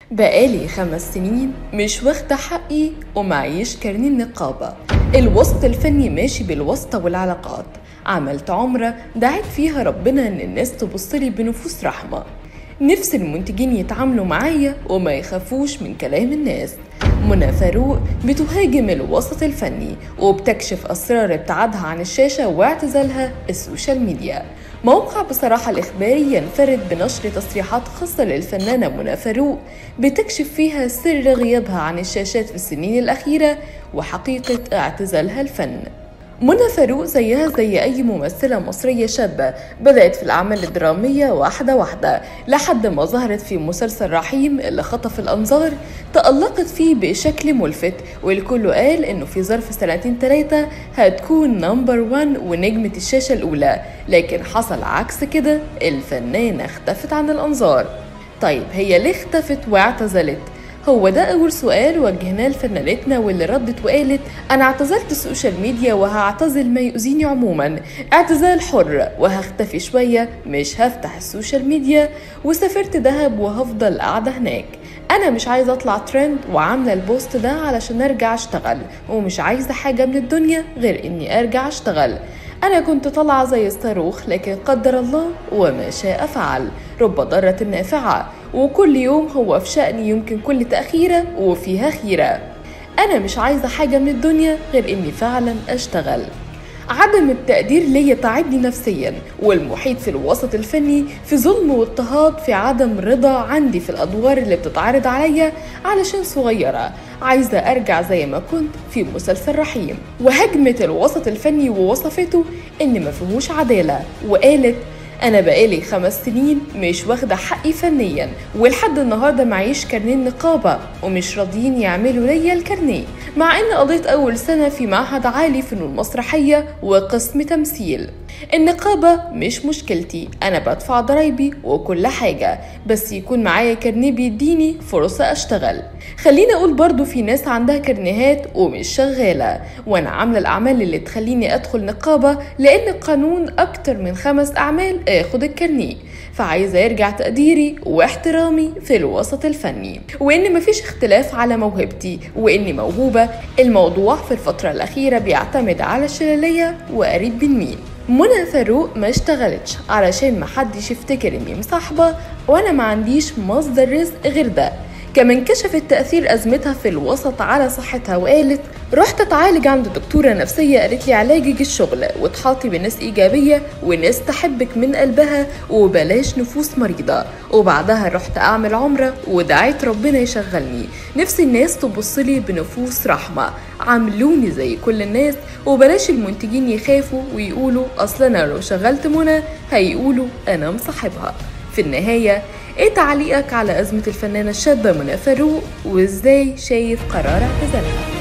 بقالي خمس سنين مش واخدة حقي ومعيش كارنيه النقابة الوسط الفني ماشي بالواسطة والعلاقات عملت عمرة دعيت فيها ربنا إن الناس تبصلي بنفوس رحمة نفس المنتجين يتعاملوا معايا وما يخافوش من كلام الناس منى فاروق بتهاجم الوسط الفني وبتكشف أسرار ابتعادها عن الشاشة واعتزالها السوشيال ميديا موقع بصراحة الإخباري ينفرد بنشر تصريحات خاصة للفنانة منى فاروق بتكشف فيها سر غيابها عن الشاشات في السنين الأخيرة وحقيقة اعتزالها الفن منى فاروق زيها زي أي ممثلة مصرية شابة بدأت في الأعمال الدرامية واحدة واحدة لحد ما ظهرت في مسلسل رحيم اللي خطف الأنظار تألقت فيه بشكل ملفت والكل قال إنه في ظرف سنتين تلاتة هتكون نمبر وان ونجمة الشاشة الأولى لكن حصل عكس كده الفنانة اختفت عن الأنظار طيب هي ليه اختفت واعتزلت؟ هو ده أول سؤال وجهناه لفنانتنا واللي ردت وقالت أنا اعتزلت السوشيال ميديا وهعتزل ما يؤذيني عموما اعتزال حر وهختفي شوية مش هفتح السوشيال ميديا وسافرت دهب وهفضل قاعدة هناك أنا مش عايزة أطلع ترند وعاملة البوست ده علشان أرجع أشتغل ومش عايزة حاجة من الدنيا غير إني أرجع أشتغل أنا كنت طالعة زي الصاروخ لكن قدر الله وما شاء فعل رب ضارة نافعة وكل يوم هو في شأن يمكن كل تأخيرة وفيها خيرة أنا مش عايزة حاجة من الدنيا غير إني فعلا أشتغل عدم التقدير ليا تعبني نفسيا والمحيط في الوسط الفني في ظلم واضطهاد في عدم رضا عندي في الادوار اللي بتتعرض عليا علشان صغيره عايزه ارجع زي ما كنت في مسلسل رحيم وهجمت الوسط الفني ووصفته ان ما فيهوش عداله وقالت انا بقالي خمس سنين مش واخده حقي فنيا ولحد النهارده معيش كارنيه النقابه ومش راضيين يعملوا ليا الكارنيه مع ان قضيت اول سنه في معهد عالي فنون مسرحيه وقسم تمثيل النقابة مش مشكلتي أنا بدفع ضرايبي وكل حاجة بس يكون معايا كارنيه بيديني فرصة أشتغل خليني أقول برضو في ناس عندها كارنيهات ومش شغالة وأنا عاملة الأعمال اللي تخليني أدخل نقابة لأن القانون أكتر من خمس أعمال آخد الكارنيه فعايزة يرجع تقديري واحترامي في الوسط الفني وإن مفيش اختلاف على موهبتي وإني موهوبة الموضوع في الفترة الأخيرة بيعتمد على الشلالية وقريب من مين منى فاروق ما اشتغلتش علشان محدش يفتكر اني مصاحبة وانا ما عنديش مصدر رزق غير ده كمان كشفت تأثير أزمتها في الوسط على صحتها وقالت رحت أتعالج عند دكتورة نفسية قالت لي علاجك الشغل وتحاطي بناس إيجابية وناس تحبك من قلبها وبلاش نفوس مريضة وبعدها رحت أعمل عمرة ودعيت ربنا يشغلني نفس الناس تبصلي بنفوس رحمة عاملوني زي كل الناس وبلاش المنتجين يخافوا ويقولوا أصل أنا لو شغلت منى هيقولوا أنا مصاحبها في النهاية ايه تعليقك على أزمة الفنانة الشابة منى فاروق وازاي شايف قرار اعتزالها؟